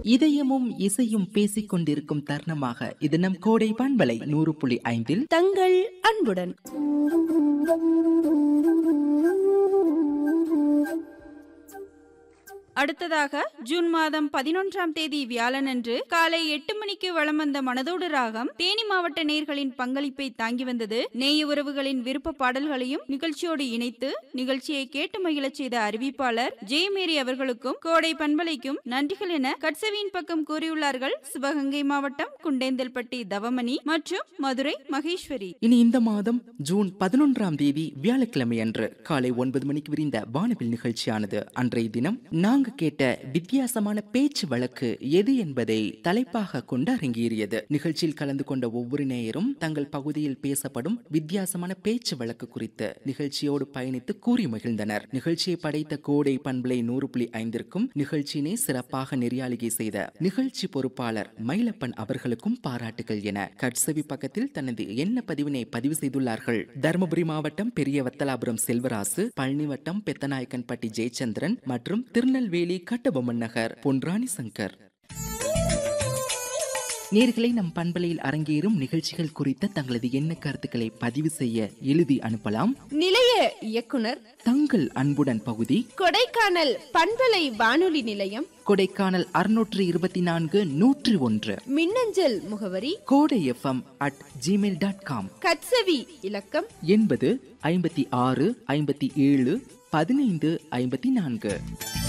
இதயமும் இசையும் பேசிக் கொண்டிருக்கும் தருணமாக இது நம் கோடை பண்பலை நூறு புள்ளி ஐந்தில் தங்கள் அன்புடன் அடுத்ததாக ஜூன் மாதம் பதினொன்றாம் தேதி வியாழனன்று காலை எட்டு மணிக்கு வலம் வந்த மனதோடு ராகம் தேனி மாவட்ட நேர்களின் பங்களிப்பை தாங்கி வந்தது நேய உறவுகளின் விருப்ப பாடல்களையும் நிகழ்ச்சியோடு இணைத்து நிகழ்ச்சியை கேட்டு மகிழச் செய்த அறிவிப்பாளர் ஜெயமேரி அவர்களுக்கும் கோடை பண்பலைக்கும் நன்றிகள் என கட்சவியின் பக்கம் கூறியுள்ளார்கள் சிவகங்கை மாவட்டம் குண்டேந்தல்பட்டி தவமணி மற்றும் மதுரை மகேஸ்வரி இனி இந்த மாதம் ஜூன் பதினொன்றாம் தேதி வியாழக்கிழமை அன்று காலை ஒன்பது மணிக்கு விரிந்த வானவில் நிகழ்ச்சியானது அன்றைய தினம் நாங்க கேட்ட வித்தியாசமான பேச்சு வழக்கு எது என்பதை தலைப்பாக கொண்டு அரங்கேறியது நிகழ்ச்சியில் கலந்து கொண்ட ஒவ்வொரு நேயரும் தங்கள் பகுதியில் பேசப்படும் வித்தியாசமான பேச்சு வழக்கு குறித்து நிகழ்ச்சியோடு பயணித்து கூறி மகிழ்ந்தனர் நிகழ்ச்சியை படைத்த கோடை பண்பலை நூறு புள்ளி ஐந்திற்கும் நிகழ்ச்சியினை சிறப்பாக நெறியாளிகை செய்த நிகழ்ச்சி பொறுப்பாளர் மயிலப்பன் அவர்களுக்கும் பாராட்டுகள் என கட்சவி பக்கத்தில் தனது எண்ண பதிவினை பதிவு செய்துள்ளார்கள் தருமபுரி மாவட்டம் பெரிய வத்தலாபுரம் செல்வராசு பழனி வட்டம் பெத்தநாயக்கன்பட்டி ஜெயச்சந்திரன் மற்றும் திருநெல்வேலி கட்டபொம்மன் நகர் பொன்ராணி சங்கர் நேர்களை நம் பண்பலையில் அரங்கேறும் நிகழ்ச்சிகள் குறித்த தங்களது எண்ண கருத்துக்களை பதிவு செய்ய எழுதி அனுப்பலாம் நிலைய இயக்குனர் தங்கள் அன்புடன் பகுதி கொடைக்கானல் பண்பலை வானொலி நிலையம் கொடைக்கானல் அறுநூற்று இருபத்தி நான்கு நூற்றி ஒன்று மின்னஞ்சல் முகவரி Kodai FM at Gmail dot com கட்சவி இலக்கம் எண்பது ஐம்பத்தி ஆறு ஐம்பத்தி ஏழு பதினைந்து ஐம்பத்தி நான்கு